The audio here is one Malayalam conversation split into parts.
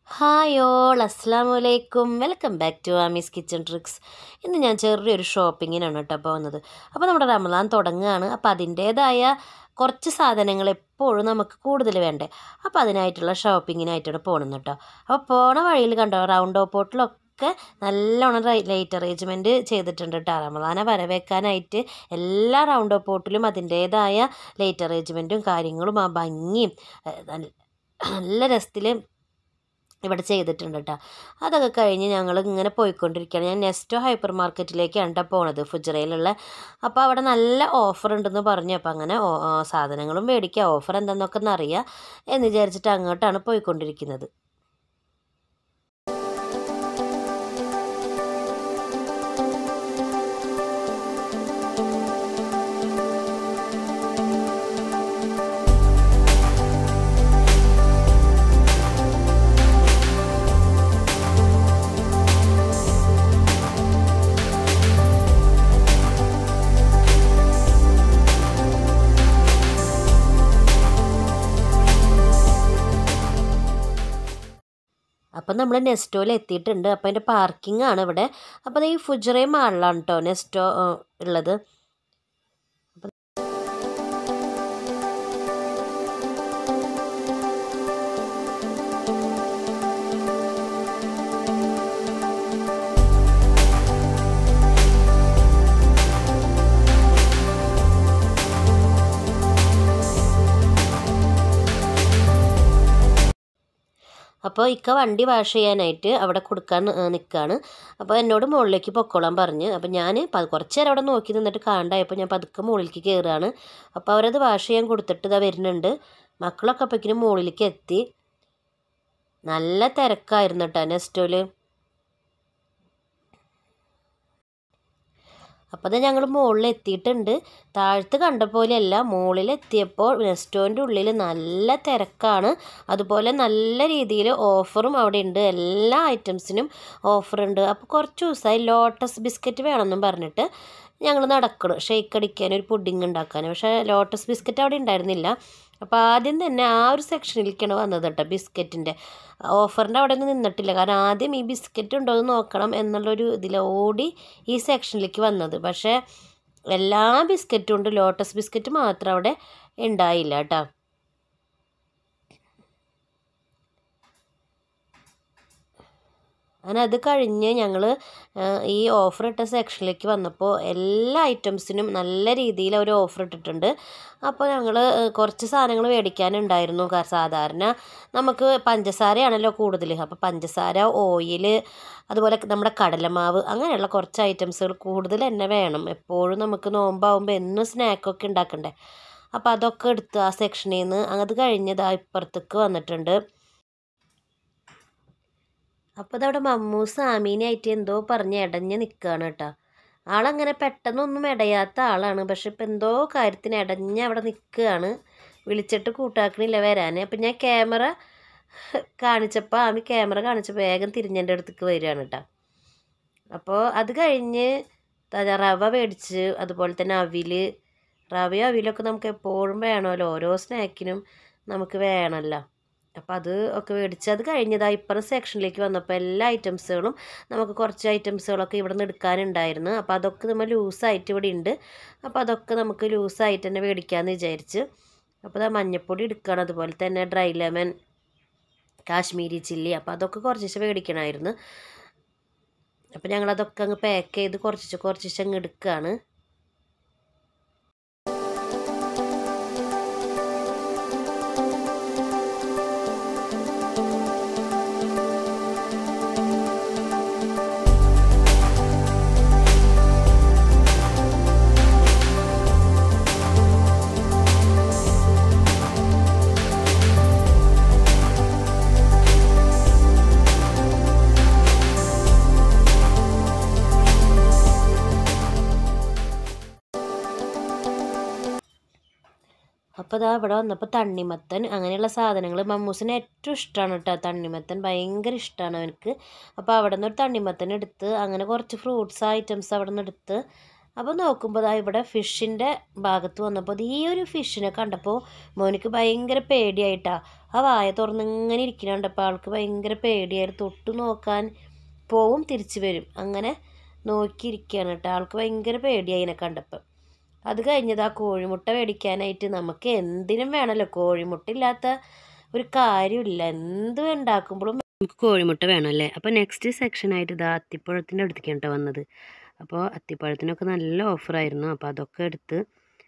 ഹായ് ഓൾ അസ്സാം വലൈക്കും welcome back to Aami's kitchen tricks ഇന്ന് ഞാൻ ചെറിയൊരു ഷോപ്പിങ്ങിനാണ് കേട്ടോ പോകുന്നത് അപ്പോൾ നമ്മുടെ റമദാൻ തുടങ്ങുകയാണ് അപ്പോൾ അതിൻ്റേതായ കുറച്ച് സാധനങ്ങൾ എപ്പോഴും നമുക്ക് കൂടുതൽ വേണ്ടേ അപ്പോൾ അതിനായിട്ടുള്ള ഷോപ്പിങ്ങിനായിട്ടാണ് പോകുന്നത് കേട്ടോ അപ്പോൾ പോണ വഴിയിൽ കണ്ടോ റൗണ്ട് ഓപ്പോട്ടിലൊക്കെ നല്ലോണം ലൈറ്റ് അറേഞ്ച്മെൻറ്റ് ചെയ്തിട്ടുണ്ട് കേട്ടോ റമദാനെ വരവേക്കാനായിട്ട് എല്ലാ റൗണ്ട് ഓപ്പോട്ടിലും അതിൻ്റേതായ ലൈറ്റ് അറേഞ്ച്മെൻറ്റും കാര്യങ്ങളും ആ ഭംഗിയും ഏഹ്, നല്ല നല്ല രസത്തിൽ ഇവിടെ ചെയ്തിട്ടുണ്ട് കേട്ടോ അതൊക്കെ കഴിഞ്ഞ് ഞങ്ങൾ ഇങ്ങനെ പോയിക്കൊണ്ടിരിക്കുകയാണ് ഞാൻ നെസ്റ്റോ ഹൈപ്പർ മാർക്കറ്റിലേക്കാണ് കേട്ടോ പോണത് ഫുജറയിലുള്ള അപ്പോൾ അവിടെ നല്ല ഓഫർ ഉണ്ടെന്ന് പറഞ്ഞു അപ്പോൾ അങ്ങനെ ഓ- ആ, സാധനങ്ങളും മേടിക്കുക ഓഫർ എന്താണെന്നൊക്കെ ഒന്ന് അറിയാം എന്ന് വിചാരിച്ചിട്ട് അങ്ങോട്ടാണ് പോയിക്കൊണ്ടിരിക്കുന്നത് അപ്പം നമ്മൾ നെസ്റ്റോയിൽ എത്തിയിട്ടുണ്ട് അപ്പോൾ അതിൻ്റെ പാർക്കിംഗ് ആണ് ഇവിടെ അപ്പോൾ അത് ഈ ഫുജറേ മാളിലാണ് കേട്ടോ നെസ്റ്റോ ആ, ഉള്ളത് അപ്പോൾ ഇക്ക വണ്ടി വാഷ് ചെയ്യാനായിട്ട് അവിടെ കൊടുക്കാൻ നിൽക്കുകയാണ് അപ്പോൾ എന്നോട് മുകളിലേക്ക് പൊക്കോളാൻ പറഞ്ഞ് അപ്പോൾ ഞാൻ പ- കുറച്ച് നേരം അവിടെ നോക്കി നിന്നിട്ട് കാണണ്ടായപ്പോൾ ഞാൻ പതുക്കെ മുകളിലേക്ക് കയറുകയാണ് അപ്പോൾ അവരത് വാഷ് ചെയ്യാൻ കൊടുത്തിട്ട് ഇതാ വരുന്നുണ്ട് മക്കളൊക്കെ അപ്പോഴേക്കിനും മുകളിലേക്ക് എത്തി നല്ല തിരക്കായിരുന്നു കേട്ടോ നെസ്റ്റോയിൽ അപ്പോൾ അത് ഞങ്ങൾ മുകളിൽ എത്തിയിട്ടുണ്ട് താഴത്ത് കണ്ട പോലെയല്ല മുകളിൽ എത്തിയപ്പോൾ നെസ്റ്റോൻ്റെ ഉള്ളിൽ നല്ല തിരക്കാണ് അതുപോലെ നല്ല രീതിയിൽ ഓഫറും അവിടെ ഉണ്ട് എല്ലാ ഐറ്റംസിനും ഓഫറുണ്ട് അപ്പോൾ കുറച്ച് ദിവസമായി ലോട്ടസ് ബിസ്ക്കറ്റ് വേണമെന്നും പറഞ്ഞിട്ട് ഞങ്ങൾ നടക്കണം ഷെയ്ക്ക് അടിക്കാൻ ഒരു പുഡിങ് ഉണ്ടാക്കാൻ പക്ഷേ ലോട്ടസ് ബിസ്ക്കറ്റ് അവിടെ ഉണ്ടായിരുന്നില്ല അപ്പോൾ ആദ്യം തന്നെ ആ ഒരു സെക്ഷനിലേക്കാണ് വന്നത് കേട്ടോ ബിസ്ക്കറ്റിൻ്റെ ഓഫറിൻ്റെ അവിടെ ഒന്നും നിന്നിട്ടില്ല കാരണം ആദ്യം ഈ ബിസ്ക്കറ്റ് ഉണ്ടോ എന്ന് നോക്കണം എന്നുള്ളൊരു ഇതിൽ ഓടി ഈ സെക്ഷനിലേക്ക് വന്നത് പക്ഷേ എല്ലാ ബിസ്ക്കറ്റും ഉണ്ട് ലോട്ടസ് ബിസ്ക്കറ്റ് മാത്രം അവിടെ ഉണ്ടായില്ല കേട്ടോ അങ്ങനെ അത് കഴിഞ്ഞ് ഞങ്ങൾ ഈ ഓഫർ ഇട്ട സെക്ഷനിലേക്ക് വന്നപ്പോൾ എല്ലാ ഐറ്റംസിനും നല്ല രീതിയിൽ അവർ ഓഫർ ഇട്ടിട്ടുണ്ട് അപ്പോൾ ഞങ്ങൾ കുറച്ച് സാധനങ്ങൾ മേടിക്കാനുണ്ടായിരുന്നു കാ- സാധാരണ നമുക്ക് പഞ്ചസാരയാണല്ലോ കൂടുതൽ അപ്പോൾ പഞ്ചസാര ഓയിൽ അതുപോലെ നമ്മുടെ കടലമാവ് അങ്ങനെയുള്ള കുറച്ച് ഐറ്റംസുകൾ കൂടുതൽ തന്നെ വേണം എപ്പോഴും നമുക്ക് നോമ്പാവുമ്പോൾ എന്നും സ്നാക്കൊക്കെ ഉണ്ടാക്കണ്ടേ അപ്പോൾ അതൊക്കെ എടുത്ത് ആ സെക്ഷനിൽ നിന്ന് അത് കഴിഞ്ഞത് ഇപ്പുറത്തേക്ക് വന്നിട്ടുണ്ട് അപ്പോൾ അതവിടെ മമ്മൂസ് ആമീനായിട്ട് എന്തോ പറഞ്ഞ് ഇടഞ്ഞ് നിൽക്കുകയാണ് കേട്ടോ ആളങ്ങനെ പെട്ടെന്നൊന്നും ഇടയാത്ത ആളാണ് പക്ഷെ ഇപ്പം എന്തോ കാര്യത്തിന് ഇടഞ്ഞ് അവിടെ നിൽക്കുകയാണ് വിളിച്ചിട്ട് കൂട്ടാക്കണില്ല വരാൻ അപ്പം ഞാൻ ക്യാമറ കാണിച്ചപ്പോൾ ആമി ക്യാമറ കാണിച്ചപ്പോൾ വേഗം തിരിഞ്ഞെൻ്റെ അടുത്തേക്ക് വരികയാണ് കേട്ടോ അപ്പോൾ അത് കഴിഞ്ഞ് ത- റവ മേടിച്ച് അതുപോലെ തന്നെ അവിൽ റവയും അവിലൊക്കെ നമുക്ക് എപ്പോഴും വേണമല്ലോ ഓരോ സ്നാക്കിനും നമുക്ക് വേണമല്ലോ അപ്പോൾ അത് ഒക്കെ മേടിച്ച് അത് കഴിഞ്ഞതാ ഇപ്പുറം സെക്ഷനിലേക്ക് വന്നപ്പോൾ എല്ലാ ഐറ്റംസുകളും നമുക്ക് കുറച്ച് ഐറ്റംസുകളൊക്കെ ഇവിടെ നിന്ന് എടുക്കാനുണ്ടായിരുന്നു അപ്പോൾ അതൊക്കെ നമ്മൾ ലൂസായിട്ട് ഇവിടെ ഉണ്ട് അപ്പോൾ അതൊക്കെ നമുക്ക് ലൂസായിട്ട് തന്നെ മേടിക്കാമെന്ന് വിചാരിച്ച് അപ്പോൾ അത് മഞ്ഞപ്പൊടി എടുക്കുകയാണ് അതുപോലെ തന്നെ ഡ്രൈ ലെമൺ കാശ്മീരി ചില്ലി അപ്പോൾ അതൊക്കെ കുറച്ച് മേടിക്കണമായിരുന്നു അപ്പോൾ ഞങ്ങളതൊക്കെ അങ്ങ് പാക്ക് ചെയ്ത് കുറച്ച് കുറച്ച് അങ്ങ് എടുക്കുകയാണ് അപ്പോൾ ഇതാ ഇവിടെ വന്നപ്പോൾ തണ്ണിമത്തൻ അങ്ങനെയുള്ള സാധനങ്ങൾ മമ്മൂസിന് ഏറ്റവും ഇഷ്ടമാണ് കേട്ടോ തണ്ണിമത്തൻ ഭയങ്കര ഇഷ്ടമാണ് അവനക്ക് അപ്പോൾ അവിടെ നിന്ന് ഒരു തണ്ണിമത്തൻ എടുത്ത് അങ്ങനെ കുറച്ച് ഫ്രൂട്ട്സ് ഐറ്റംസ് അവിടെ നിന്ന് എടുത്ത് അപ്പോൾ നോക്കുമ്പോൾ ദാ ഇവിടെ ഫിഷിൻ്റെ ഭാഗത്ത് വന്നപ്പോൾ ദേ ഈ ഒരു ഫിഷിനെ കണ്ടപ്പോൾ മോനിക്ക് ഭയങ്കര പേടിയായിട്ടാ ആ വായ തുറന്ന് ഇങ്ങനെ ഇരിക്കുന്ന കണ്ടപ്പോൾ ആൾക്ക് ഭയങ്കര പേടിയായിരുന്നു തൊട്ട് നോക്കാൻ പോവും തിരിച്ചു വരും അങ്ങനെ നോക്കിയിരിക്കുകയാണ് കേട്ടോ ആൾക്ക് ഭയങ്കര പേടിയായി ഇതിനെ കണ്ടപ്പോൾ അത് കഴിഞ്ഞത് ആ കോഴിമുട്ട മേടിക്കാനായിട്ട് നമുക്ക് എന്തിനും വേണമല്ലോ കോഴിമുട്ട ഇല്ലാത്ത ഒരു കാര്യമില്ല എന്ത് ഉണ്ടാക്കുമ്പോഴും നമുക്ക് കോഴിമുട്ട വേണമല്ലേ അപ്പോൾ നെക്സ്റ്റ് സെക്ഷനായിട്ട് ഇതാ അത്തിപ്പഴത്തിൻ്റെ അടുത്തേക്കാണ് കേട്ടോ വന്നത് അപ്പോൾ അത്തിപ്പഴത്തിനൊക്കെ നല്ല ഓഫറായിരുന്നു അപ്പോൾ അതൊക്കെ എടുത്ത്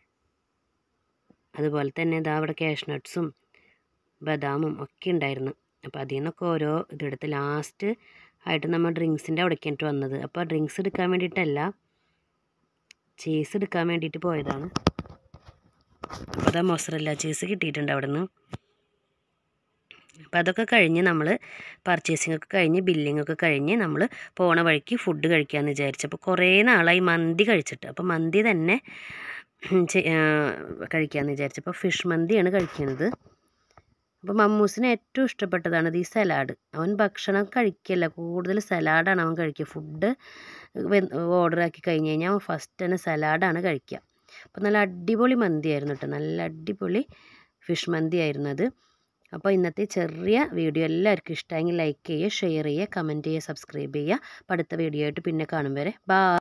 അതുപോലെ തന്നെ ഇതാ അവിടെ ക്യാഷ് നട്ട്സും ബദാമും ഒക്കെ ഉണ്ടായിരുന്നു അപ്പോൾ അതിൽ നിന്നൊക്കെ ഓരോ ഇതെടുത്ത് ലാസ്റ്റ് ആയിട്ട് നമ്മൾ ഡ്രിങ്ക്സിൻ്റെ അവിടേക്കായിട്ട് വന്നത് അപ്പോൾ ഡ്രിങ്ക്സ് എടുക്കാൻ വേണ്ടിയിട്ടല്ല ചീസ് എടുക്കാൻ വേണ്ടിയിട്ട് പോയതാണ് അപ്പോൾ അതാ മൊസറല്ല ചീസ് കിട്ടിയിട്ടുണ്ട് അവിടെ നിന്ന് അപ്പോൾ അതൊക്കെ കഴിഞ്ഞ് നമ്മൾ പർച്ചേസിംഗ് ഒക്കെ കഴിഞ്ഞ് ബില്ലിംഗ് ഒക്കെ കഴിഞ്ഞ് നമ്മൾ പോണ വഴിക്ക് ഫുഡ് കഴിക്കാമെന്ന് വിചാരിച്ചു അപ്പോൾ കുറേ നാളായി മന്തി കഴിച്ചിട്ട് അപ്പോൾ മന്തി തന്നെ ചെ- ആ, കഴിക്കാമെന്ന് വിചാരിച്ചു അപ്പോൾ ഫിഷ് മന്തിയാണ് കഴിക്കുന്നത് അപ്പോൾ മമ്മൂസിന് ഏറ്റവും ഇഷ്ടപ്പെട്ടതാണ് ഈ സലാഡ് അവൻ ഭക്ഷണം കഴിക്കില്ല കൂടുതൽ സലാഡാണ് അവൻ കഴിക്കുക ഫുഡ് ഓർഡർ ആക്കി കഴിഞ്ഞ് കഴിഞ്ഞാൽ അവൻ ഫസ്റ്റ് തന്നെ സലാഡാണ് കഴിക്കുക അപ്പോൾ നല്ല അടിപൊളി മന്തിയായിരുന്നു കേട്ടോ നല്ല അടിപൊളി ഫിഷ് മന്തി ആയിരുന്നു അത് അപ്പോൾ ഇന്നത്തെ ചെറിയ വീഡിയോ എല്ലാവർക്കും ഇഷ്ടമെങ്കിൽ ലൈക്ക് ചെയ്യുക ഷെയർ ചെയ്യുക കമൻറ്റ് ചെയ്യുക സബ്സ്ക്രൈബ് ചെയ്യുക അപ്പോൾ അടുത്ത വീഡിയോ ആയിട്ട് പിന്നെ കാണും വരെ ബാ